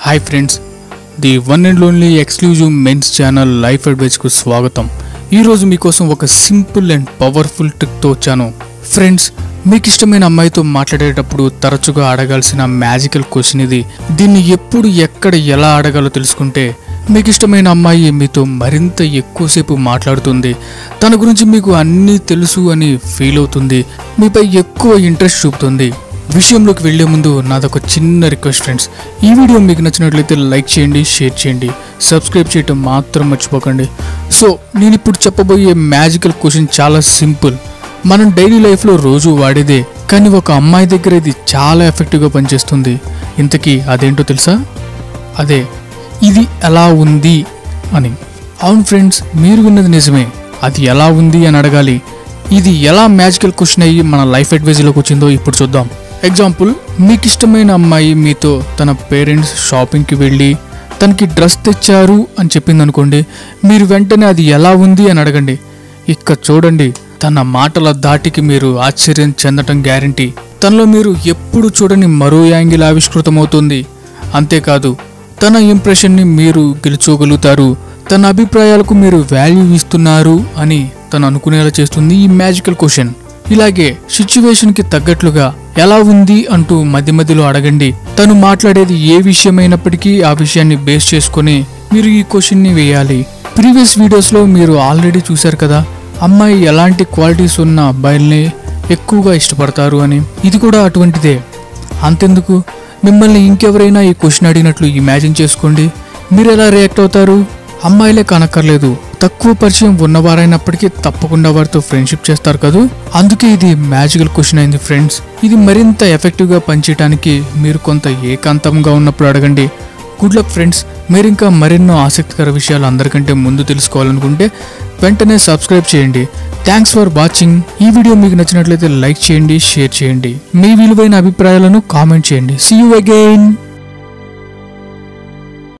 hi friends the one and only exclusive men's channel life అడ్వైస్కు స్వాగతం ఈరోజు మీకోసం ఒక సింపుల్ అండ్ పవర్ఫుల్ ట్రిక్తో వచ్చాను ఫ్రెండ్స్ మీకు ఇష్టమైన అమ్మాయితో మాట్లాడేటప్పుడు తరచుగా అడగాల్సిన మ్యాజికల్ క్వశ్చన్ ఇది దీన్ని ఎప్పుడు ఎక్కడ ఎలా అడగాలో తెలుసుకుంటే మీకు ఇష్టమైన అమ్మాయి మీతో మరింత ఎక్కువసేపు మాట్లాడుతుంది తన గురించి మీకు అన్నీ తెలుసు అని ఫీల్ అవుతుంది మీపై ఎక్కువ ఇంట్రెస్ట్ చూపుతుంది విషయంలోకి వెళ్లే ముందు నాదొక చిన్న రిక్వెస్ట్ ఫ్రెండ్స్ ఈ వీడియో మీకు నచ్చినట్లయితే లైక్ చేయండి షేర్ చేయండి సబ్స్క్రైబ్ చేయటం మాత్రం మర్చిపోకండి సో నేను ఇప్పుడు చెప్పబోయే మ్యాజికల్ క్వశ్చన్ చాలా సింపుల్ మనం డైలీ లైఫ్లో రోజు వాడేదే కానీ ఒక అమ్మాయి దగ్గర ఇది చాలా ఎఫెక్టివ్గా పనిచేస్తుంది ఇంతకీ అదేంటో తెలుసా అదే ఇది ఎలా ఉంది అని అవును ఫ్రెండ్స్ మీరు విన్నది నిజమే అది ఎలా ఉంది అని అడగాలి ఇది ఎలా మ్యాజికల్ క్వశ్చన్ అయ్యి మన లైఫ్ అడ్వైజ్లోకి వచ్చిందో ఇప్పుడు చూద్దాం ఎగ్జాంపుల్ మీకు ఇష్టమైన అమ్మాయి మీతో తన పేరెంట్స్ షాపింగ్కి వెళ్ళి తనకి డ్రెస్ తెచ్చారు అని చెప్పింది అనుకోండి మీరు వెంటనే అది ఎలా ఉంది అని అడగండి ఇక్క చూడండి తన మాటల దాటికి మీరు ఆశ్చర్యం చెందటం గ్యారంటీ తనలో మీరు ఎప్పుడు చూడని మరో యాంగిల్ ఆవిష్కృతమవుతుంది అంతేకాదు తన ఇంప్రెషన్ని మీరు గెలుచోగలుగుతారు తన అభిప్రాయాలకు మీరు వాల్యూ ఇస్తున్నారు అని తను అనుకునేలా చేస్తుంది ఈ మ్యాజికల్ క్వశ్చన్ ఇలాగే సిచ్యువేషన్ కి తగ్గట్లుగా ఎలా ఉంది అంటూ మధ్య మధ్యలో అడగండి తను మాట్లాడేది ఏ విషయమైనప్పటికీ ఆ విషయాన్ని బేస్ చేసుకొని మీరు ఈ క్వశ్చన్ ని వేయాలి ప్రీవియస్ వీడియోస్ లో మీరు ఆల్రెడీ చూశారు కదా అమ్మాయి ఎలాంటి క్వాలిటీస్ ఉన్న అబ్బాయిల్ని ఎక్కువగా ఇష్టపడతారు అని ఇది కూడా అటువంటిదే అంతెందుకు మిమ్మల్ని ఇంకెవరైనా ఈ క్వశ్చన్ అడిగినట్లు ఇమాజిన్ చేసుకోండి మీరు ఎలా రియాక్ట్ అవుతారు అమ్మాయిలే కనక్కర్లేదు తక్కువ పరిచయం ఉన్నవారైనప్పటికీ తప్పకుండా వారితో ఫ్రెండ్షిప్ చేస్తారు కదా అందుకే ఇది మ్యాజికల్ క్వశ్చన్ అయింది ఫ్రెండ్స్ ఇది మరింత ఎఫెక్టివ్గా పనిచేయడానికి మీరు కొంత ఏకాంతంగా ఉన్నప్పుడు అడగండి గుడ్ లక్ ఫ్రెండ్స్ మీరు ఇంకా మరెన్నో ఆసక్తికర విషయాలు అందరికంటే ముందు తెలుసుకోవాలనుకుంటే వెంటనే సబ్స్క్రైబ్ చేయండి థ్యాంక్స్ ఫర్ వాచింగ్ ఈ వీడియో మీకు నచ్చినట్లయితే లైక్ చేయండి షేర్ చేయండి మీ విలువైన అభిప్రాయాలను కామెంట్ చేయండి సీ యూ అగైన్